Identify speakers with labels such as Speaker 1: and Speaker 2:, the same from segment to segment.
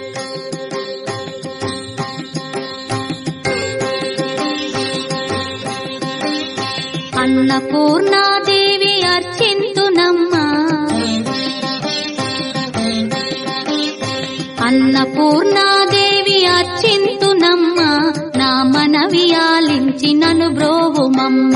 Speaker 1: అన్నపూర్ణాదేవి అర్చింతునమ్మా అన్నపూర్ణాదేవి అర్చింతునమ్మా నా మనవి ఆలించి నను బ్రోవుమమ్మ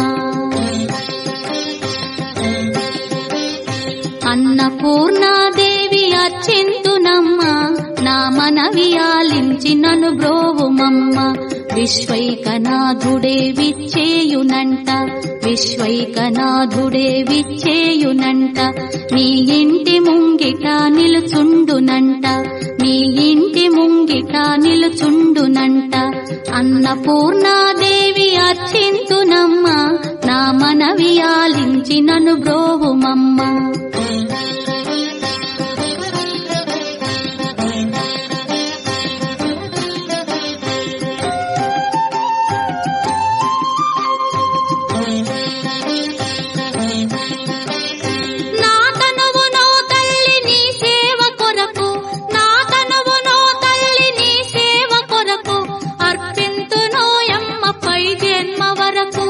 Speaker 1: అన్నపూర్ణాదేవి అర్చింతునమ్మా నా మనవి ఆలించి నను బ్రోవుమమ్మ విశ్వైకనాథుడే విచ్చేయునంట విశ్వైకనాథుడే విచ్చేయునంట నీ ఇంటి ముంగిట నిలుచుండునంట నీ ఇంటి ముంగిట నిలుచుండునంట అన్నపూర్ణాదేవి అర్చింతునమ్మ నా మనవి ఆలించి నను బ్రోవుమమ్మ నా తనువునో తల్లి నీ సేవ కొరకు నా తనువునో తల్లి నీ సేవ కొరకు అర్పింతునో యమ్మ పై జన్మ వరకు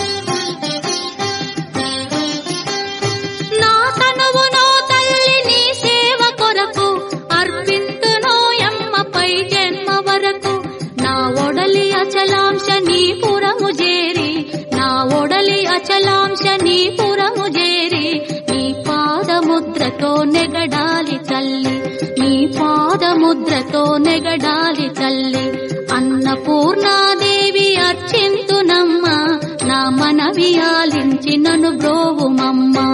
Speaker 1: నా తనువునో తల్లి నీ సేవ కొరకు అర్పింతునో యమ్మ పై జన్మ వరకు నా ఒడలి అచలాంశ నీ పురము చేరి నా ఒడలి అచలాంశ నీ పురము చేరి నీ పాదముద్రతో నెగడాలి తల్లి నీ పాదముద్రతో నెగడాలి తల్లి అన్నపూర్ణాదేవి అర్చింతునమ్మ నా మనవి ఆలించి నను బ్రోవుమమ్మా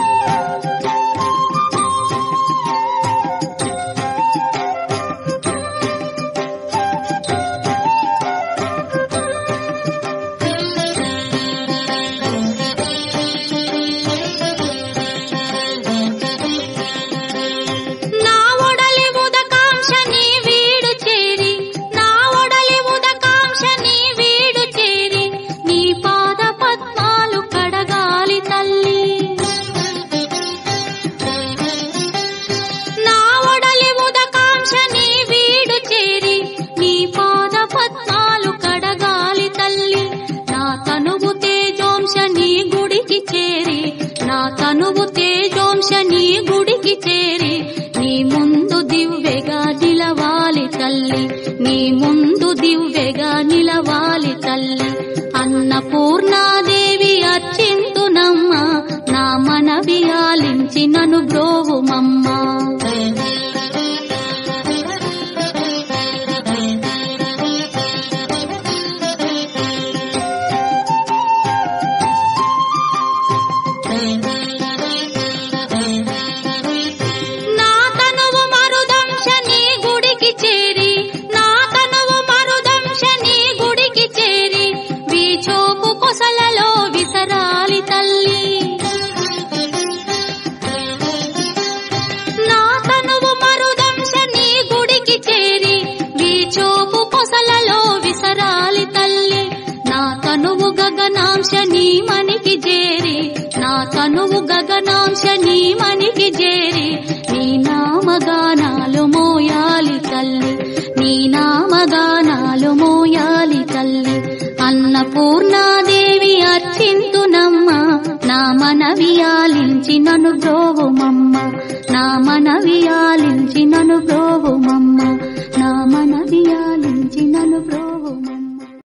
Speaker 1: నా ఒడలి ఉదకాంక్ష నీ వీడు చేరి నా ఒడలి ఉదకాంక్ష నీ వీడు చేరి నీ పాద పద్మాలు కడగాలి తల్లి నా ఒడలి ఉదకాంక్ష నీ వీడు చేరి నీ పాద పద్మాలు కడగాలి తల్లి నా తనువు తేజోంశ నీ గుడికి చేరి నా తనువు తేజోంశ నీ గుడికి చేరి నీ ముందు దివ్వెగా నిలవాలి తల్లి నీ ముందు దివ్వెగా నిలవాలి తల్లి అన్నపూర్ణాదేవి అర్చింతునమ్మ నా మనవి ఆలించి నను బ్రోవుమమ్మా నా తనువు మరుదంశ నీ గుడికి చేరి నా తనువు మరుదంశ నీ గుడికి చేరి వీచోపు కొసలలో విసరాలి తల్లి నా తనువు మరుదంశ నీ గుడికి చేరి వీచోపు కొసలలో విసరాలి తల్లి నా తనువు గగనాంశ నీ మనికి చేరి నా తనువు గగనాంశ నీ మనికి చేరి నీ నామగానాలు మోయాలి తల్లి నీ నామగానాలు మోయాలి తల్లి అన్నపూర్ణాదేవి అర్చింతునమ్మ నా మనవి ఆలించి నను బ్రోవుమమ్మ నా మనవి ఆలించి నను బ్రోవుమమ్మ